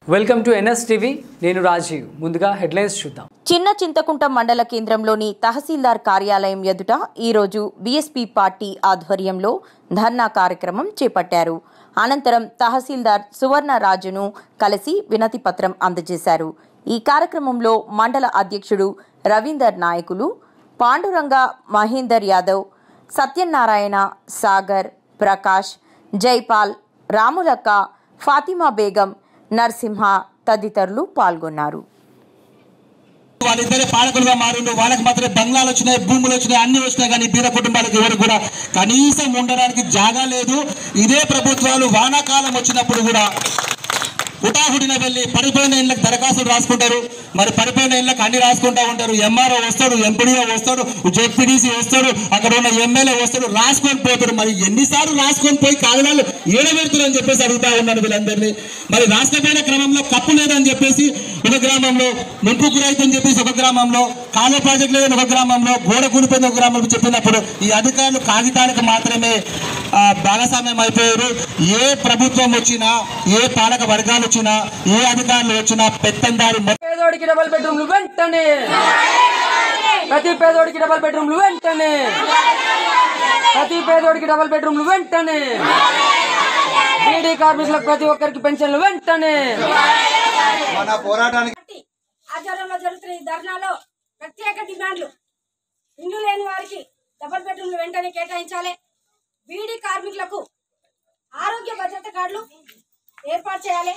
Welcome to NS TV నేను రాజీవ్ ముందుగా headlines చూద్దాం చిన్న చింతకుంట మండల కేంద్రంలోని తహసీల్దార్ కార్యాలయం ఎదుట ఈరోజు బీఎస్పీ పార్టీ ఆధ్వర్యంలో ధర్నా కార్యక్రమం చేపట్టారు అనంతరం తహసీల్దార్ సువర్ణ రాజును కలిసి వినతి పత్రం అందజేశారు ఈ కార్యక్రమంలో మండల అధ్యక్షుడు రవీందర్ నాయకులు పాండురంగ మహేందర్ యాదవ్ సత్యనారాయణ సాగర్ ప్రకాష్ జైపాల్ రాములక్క ఫాతిమా బేగం నరసింహ తదితరులు పాల్గొన్నారు వాళ్ళిద్దరే పాలకులుగా మారిండు వాళ్ళకి మాత్రమే బంగ్లాలు వచ్చినాయి భూములు వచ్చినాయి అన్ని వచ్చినాయి కానీ బీద కుటుంబాలకు ఎవరు కూడా కనీసం ఉండడానికి జాగా లేదు ఇదే ప్రభుత్వాలు వానాకాలం వచ్చినప్పుడు కూడా హుటాహుటిన వెళ్ళి పడిపోయిన ఇళ్ళకి దరఖాస్తులు రాసుకుంటారు మరి పడిపోయిన ఇళ్ళకి అన్ని రాసుకుంటా ఉంటారు ఎంఆర్ఓ వస్తాడు ఎంపీడీఓ వస్తాడు జెడ్పీడీసీ వస్తాడు అక్కడ ఉన్న ఎమ్మెల్యే వస్తాడు రాసుకొని పోతాడు మరి ఎన్నిసార్లు రాసుకొని పోయి కాగడాలు ఏడబెడుతారని చెప్పేసి అడుగుతా ఉన్నాను వీళ్ళందరినీ మరి రాష్ట్రమైన క్రమంలో కప్పు లేదని చెప్పేసి ఒక గ్రామంలో ముంపు గురైతుందని చెప్పేసి ఒక గ్రామంలో కాలువ ప్రాజెక్ట్ లేదని ఒక గ్రామంలో గోడ కూలిపోయిన ఒక గ్రామంలో చెప్పినప్పుడు ఈ అధికారులు కాగితాలకు మాత్రమే ఆ, భాగస్వామ్యం అయిపోయారు ఏ ప్రభుత్వం వచ్చినా ఏ పాలక వర్గాలు వచ్చినా ఏ అధికారులు వచ్చినా పెత్తందారి మొత్తం పేదోడికి డబల్ బెడ్రూమ్లు వెంటనే ప్రతి పేదోడికి డబల్ బెడ్రూమ్లు వెంటనే ప్రతి పేదోడికి డబల్ బెడ్రూమ్లు వెంటనే బీడీ కార్మికులకు ప్రతి ఒక్కరికి పెన్షన్లు వెంటనే మన పోరాటానికి పార్టీ ఆధ్వర్యంలో జరుగుతున్న ఈ ధర్నాలో ప్రత్యేక డిమాండ్లు ఇల్లు లేని వారికి డబుల్ బెడ్రూమ్లు వెంటనే కేటాయించాలి బీడీ కార్మికులకు ఆరోగ్య భద్రత కార్డులు ఏర్పాటు చేయాలి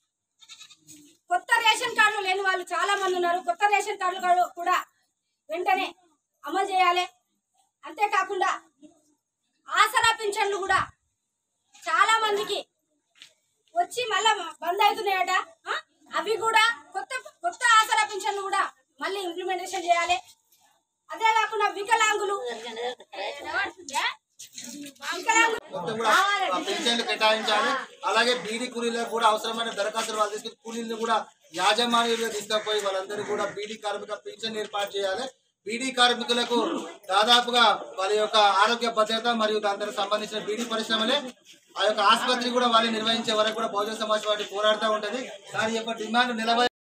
కొత్త రేషన్ కార్డులు లేని వాళ్ళు చాలా మంది ఉన్నారు కొత్త రేషన్ కార్డులు కూడా- కూడా వెంటనే అమలు చేయాలి అంతేకాకుండా ఆసరా పింఛన్లు కూడా చాలా మందికి వచ్చి మళ్ళా బంద్ అవుతున్నాయట ఆ? అవి కూడా కొత్త కొత్త ఆసరా పింఛన్లు కూడా మళ్ళీ ఇంప్లిమెంటేషన్ చేయాలి అదే కాకుండా వికలాంగులు వికలాంగులు మొత్తం కూడా ఆ పెన్షన్లు కేటాయించాలి అలాగే బీడీ కూలీలకు కూడా అవసరమైన దరఖాస్తులు వాళ్ళు తీసుకుని కూలీలను కూడా యాజమాన్యులుగా తీసుకుపోయి వాళ్ళందరూ కూడా బీడీ కార్మిక పెన్షన్ ఏర్పాటు చేయాలి బీడీ కార్మికులకు దాదాపుగా వాళ్ళ యొక్క ఆరోగ్య భద్రత మరియు దానికి సంబంధించిన బీడీ పరిశ్రమలే ఆ యొక్క ఆసుపత్రి కూడా వాళ్ళు నిర్వహించే వరకు కూడా బహుజన సమాజ్ పార్టీ పోరాడుతూ ఉంటది దాని యొక్క డిమాండ్ నిలబడి